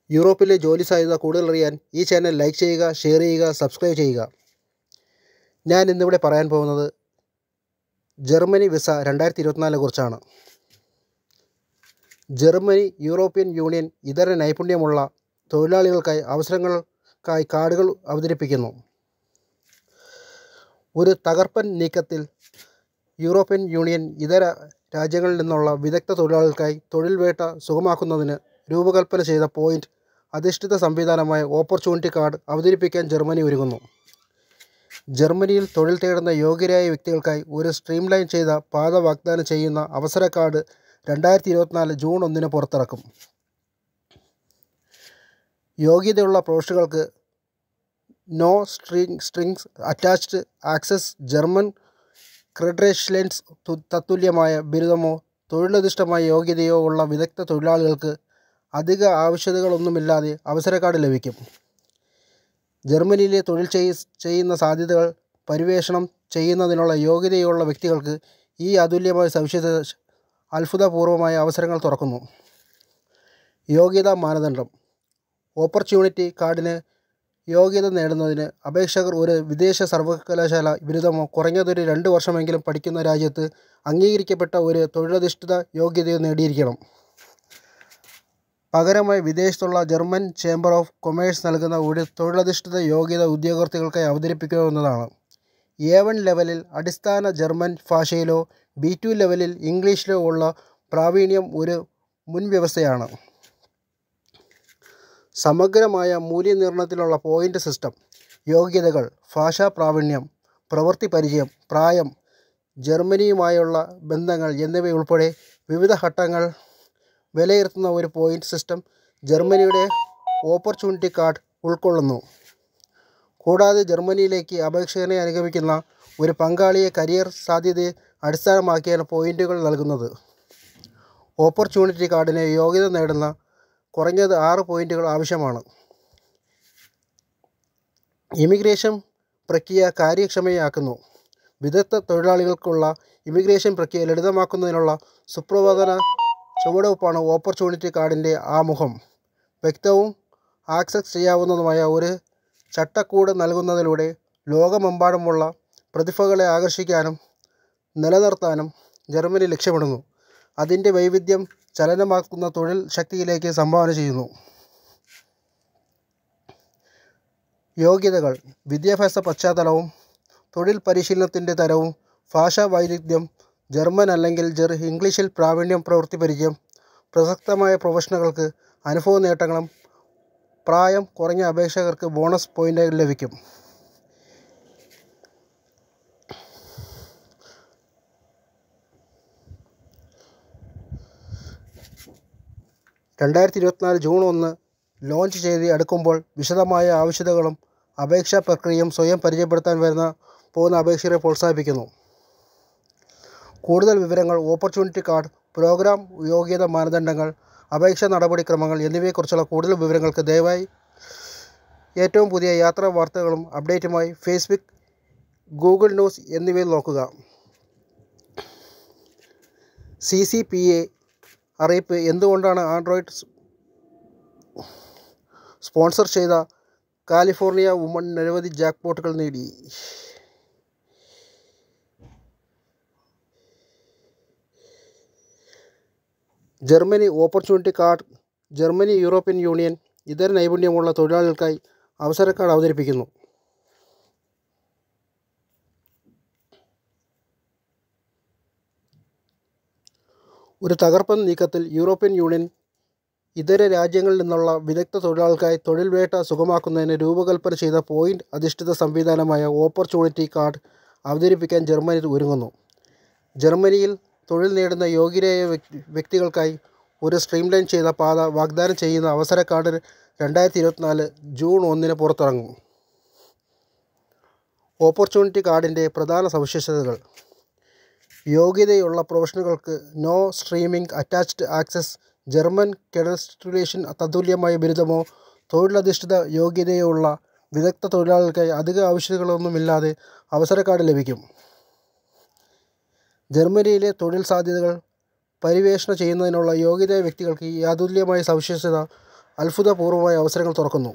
യൂറോപ്പിലെ ജോലി സാധ്യത കൂടുതൽ അറിയാൻ ഈ ചാനൽ ലൈക്ക് ചെയ്യുക ഷെയർ ചെയ്യുക സബ്സ്ക്രൈബ് ചെയ്യുക ഞാൻ ഇന്നിവിടെ പറയാൻ പോകുന്നത് ജർമ്മനി വിസ രണ്ടായിരത്തി ഇരുപത്തിനാലിനെ കുറിച്ചാണ് ജർമ്മനി യൂറോപ്യൻ യൂണിയൻ ഇതര നൈപുണ്യമുള്ള തൊഴിലാളികൾക്കായി അവസരങ്ങൾക്കായി കാർഡുകൾ അവതരിപ്പിക്കുന്നു ഒരു തകർപ്പൻ നീക്കത്തിൽ യൂറോപ്യൻ യൂണിയൻ ഇതര രാജ്യങ്ങളിൽ നിന്നുള്ള വിദഗ്ധ തൊഴിലാളികൾക്കായി തൊഴിൽ വേട്ട സുഗമാക്കുന്നതിന് രൂപകൽപ്പന ചെയ്ത പോയിന്റ് അധിഷ്ഠിത സംവിധാനമായ ഓപ്പർച്യൂണിറ്റി കാർഡ് അവതരിപ്പിക്കാൻ ജർമ്മനി ഒരുങ്ങുന്നു ജർമ്മനിയിൽ തൊഴിൽ തേടുന്ന യോഗ്യരായ വ്യക്തികൾക്കായി ഒരു സ്ട്രീംലൈൻ ചെയ്ത പാത വാഗ്ദാനം ചെയ്യുന്ന അവസര കാർഡ് രണ്ടായിരത്തി ഇരുപത്തിനാല് ജൂൺ ഒന്നിന് പുറത്തിറക്കും യോഗ്യതയുള്ള പ്രൊഫഷണലുകൾക്ക് no string strings attached access German credentials തത്തുല്യമായ ബിരുദമോ തൊഴിലധിഷ്ഠമായ യോഗ്യതയോ ഉള്ള വിദഗ്ധ തൊഴിലാളികൾക്ക് അധിക ആവശ്യകതകളൊന്നുമില്ലാതെ അവസര കാർഡ് ലഭിക്കും ജർമ്മനിയിലെ തൊഴിൽ ചെയ് ചെയ്യുന്ന സാധ്യതകൾ പര്യവേഷണം ചെയ്യുന്നതിനുള്ള യോഗ്യതയുള്ള വ്യക്തികൾക്ക് ഈ അതുല്യമായ സവിശേഷത അത്ഭുതപൂർവമായ അവസരങ്ങൾ തുറക്കുന്നു യോഗ്യതാ മാനദണ്ഡം ഓപ്പർച്യൂണിറ്റി കാർഡിന് യോഗ്യത നേടുന്നതിന് അപേക്ഷകർ ഒരു വിദേശ സർവകലാശാല ബിരുദമോ കുറഞ്ഞതൊരു രണ്ട് വർഷമെങ്കിലും പഠിക്കുന്ന രാജ്യത്ത് അംഗീകരിക്കപ്പെട്ട ഒരു തൊഴിലധിഷ്ഠിത യോഗ്യതയോ നേടിയിരിക്കണം പകരമായി വിദേശത്തുള്ള ജർമ്മൻ ചേംബർ ഓഫ് കൊമേഴ്സ് നൽകുന്ന ഒരു തൊഴിലധിഷ്ഠിത യോഗ്യത ഉദ്യോഗാർത്ഥികൾക്കായി അവതരിപ്പിക്കാവുന്നതാണ് എ വൺ ലെവലിൽ അടിസ്ഥാന ജർമ്മൻ ഭാഷയിലോ ബി ടു ലെവലിൽ ഇംഗ്ലീഷിലോ ഉള്ള പ്രാവീണ്യം ഒരു മുൻവ്യവസ്ഥയാണ് സമഗ്രമായ മൂല്യനിർണ്ണയത്തിലുള്ള പോയിൻ്റ് സിസ്റ്റം യോഗ്യതകൾ ഭാഷാ പ്രാവീണ്യം പ്രവൃത്തി പരിചയം പ്രായം ജർമ്മനിയുമായുള്ള ബന്ധങ്ങൾ എന്നിവയുൾപ്പെടെ വിവിധ ഘട്ടങ്ങൾ വിലയിരുത്തുന്ന ഒരു പോയിൻ്റ് സിസ്റ്റം ജർമ്മനിയുടെ ഓപ്പർച്യൂണിറ്റി കാർഡ് ഉൾക്കൊള്ളുന്നു കൂടാതെ ജർമ്മനിയിലേക്ക് അപേക്ഷകനെ അനുഗമിക്കുന്ന ഒരു പങ്കാളിയെ കരിയർ സാധ്യതയെ അടിസ്ഥാനമാക്കിയാണ് പോയിന്റുകൾ നൽകുന്നത് ഓപ്പർച്യൂണിറ്റി കാർഡിന് യോഗ്യത നേടുന്ന കുറഞ്ഞത് ആറ് പോയിന്റുകൾ ആവശ്യമാണ് ഇമിഗ്രേഷൻ പ്രക്രിയ കാര്യക്ഷമയാക്കുന്നു വിദഗ്ധ തൊഴിലാളികൾക്കുള്ള ഇമിഗ്രേഷൻ പ്രക്രിയ ലളിതമാക്കുന്നതിനുള്ള സുപ്രധാന ചുവടുവെപ്പാണ് ഓപ്പർച്യൂണിറ്റി കാർഡിൻ്റെ ആമുഖം വ്യക്തവും ആക്സസ് ചെയ്യാവുന്നതുമായ ഒരു ചട്ടക്കൂട് നൽകുന്നതിലൂടെ ലോകമെമ്പാടുമുള്ള പ്രതിഭകളെ ആകർഷിക്കാനും നിലനിർത്താനും ജർമ്മനി ലക്ഷ്യമിടുന്നു അതിൻ്റെ വൈവിധ്യം ചലനമാക്കുന്ന തൊഴിൽ ശക്തിയിലേക്ക് സംഭാവന ചെയ്യുന്നു യോഗ്യതകൾ വിദ്യാഭ്യാസ പശ്ചാത്തലവും തൊഴിൽ പരിശീലനത്തിൻ്റെ തരവും ഭാഷാ വൈദഗ്ധ്യം ജർമ്മൻ അല്ലെങ്കിൽ ജെർ ഇംഗ്ലീഷിൽ പ്രാവീണ്യം പ്രവൃത്തി പരിചയം പ്രസക്തമായ പ്രൊഫഷണലുകൾക്ക് അനുഭവ നേട്ടങ്ങളും പ്രായം കുറഞ്ഞ അപേക്ഷകർക്ക് ബോണസ് പോയിൻ്റുകൾ ലഭിക്കും രണ്ടായിരത്തി ഇരുപത്തിനാല് ജൂൺ ഒന്ന് ലോഞ്ച് ചെയ്ത് അടുക്കുമ്പോൾ വിശദമായ ആവശ്യകതകളും അപേക്ഷാ പ്രക്രിയയും സ്വയം പരിചയപ്പെടുത്താൻ വരുന്ന പോകുന്ന അപേക്ഷകരെ പ്രോത്സാഹിപ്പിക്കുന്നു കൂടുതൽ വിവരങ്ങൾ ഓപ്പർച്യൂണിറ്റി കാർഡ് പ്രോഗ്രാം യോഗ്യത മാനദണ്ഡങ്ങൾ അപേക്ഷാ നടപടിക്രമങ്ങൾ എന്നിവയെക്കുറിച്ചുള്ള കൂടുതൽ വിവരങ്ങൾക്ക് ദയവായി ഏറ്റവും പുതിയ യാത്രാ വാർത്തകളും അപ്ഡേറ്റുമായി ഫേസ്ബുക്ക് ഗൂഗിൾ ന്യൂസ് എന്നിവയിൽ നോക്കുക സി സി പി എ അറിയിപ്പ് എന്തുകൊണ്ടാണ് ആൻഡ്രോയിഡ് സ്പോൺസർ ചെയ്ത കാലിഫോർണിയ വുമൺ നിരവധി ജാക്ക്പോട്ടുകൾ നേടി Germany opportunity card Germany European union ഇതര നൈപുണ്യമുള്ള തൊഴിലാളികൾക്കായി അവസര കാർഡ് അവതരിപ്പിക്കുന്നു ഒരു തകർപ്പൻ നീക്കത്തിൽ യൂറോപ്യൻ യൂണിയൻ ഇതര രാജ്യങ്ങളിൽ നിന്നുള്ള വിദഗ്ധ തൊഴിലാളികൾക്കായി തൊഴിൽ വേട്ട സുഗമാക്കുന്നതിന് രൂപകൽപ്പന ചെയ്ത പോയിന്റ് അധിഷ്ഠിത സംവിധാനമായ ഓപ്പർച്യൂണിറ്റി കാർഡ് അവതരിപ്പിക്കാൻ ജർമ്മനി ഒരുങ്ങുന്നു ജർമ്മനിയിൽ തൊഴിൽ നേടുന്ന യോഗ്യരായ വ്യക്തികൾക്കായി ഒരു സ്ട്രീംലൈൻ ചെയ്ത പാത വാഗ്ദാനം ചെയ്യുന്ന അവസര കാർഡ് രണ്ടായിരത്തി ഇരുപത്തിനാല് ജൂൺ ഒന്നിന് പുറത്തിറങ്ങും ഓപ്പർച്യൂണിറ്റി കാർഡിൻ്റെ പ്രധാന സവിശേഷതകൾ യോഗ്യതയുള്ള പ്രൊഫഷണലുകൾക്ക് no streaming attached access German കെഡസ്റ്റുലേഷൻ തത്തുല്യമായ ബിരുദമോ തൊഴിലധിഷ്ഠിത യോഗ്യതയോ ഉള്ള വിദഗ്ധ തൊഴിലാളികൾക്കായി അധിക ആവശ്യകതകളൊന്നുമില്ലാതെ അവസര കാർഡ് ലഭിക്കും ജർമ്മനിയിലെ തൊഴിൽ സാധ്യതകൾ പര്യവേഷണം ചെയ്യുന്നതിനുള്ള യോഗ്യതയായ വ്യക്തികൾക്ക് ഈ അതുല്യമായ സവിശേഷത അത്ഭുതപൂർവമായ അവസരങ്ങൾ തുറക്കുന്നു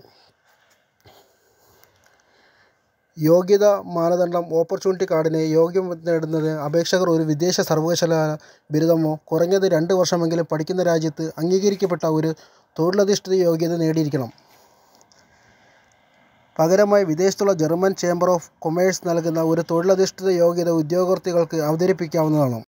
യോഗ്യത മാനദണ്ഡം ഓപ്പർച്യൂണിറ്റി കാർഡിന് യോഗ്യം നേടുന്നതിന് അപേക്ഷകർ ഒരു വിദേശ സർവകലാശാല ബിരുദമോ കുറഞ്ഞത് രണ്ട് വർഷമെങ്കിലും പഠിക്കുന്ന രാജ്യത്ത് അംഗീകരിക്കപ്പെട്ട ഒരു തൊഴിലധിഷ്ഠിത യോഗ്യത നേടിയിരിക്കണം പകരമായി വിദേശത്തുള്ള ജർമ്മൻ ചേംബർ ഓഫ് കൊമേഴ്സ് നൽകുന്ന ഒരു തൊഴിലധിഷ്ഠിത യോഗ്യത ഉദ്യോഗാർത്ഥികൾക്ക് അവതരിപ്പിക്കാവുന്നതാണ്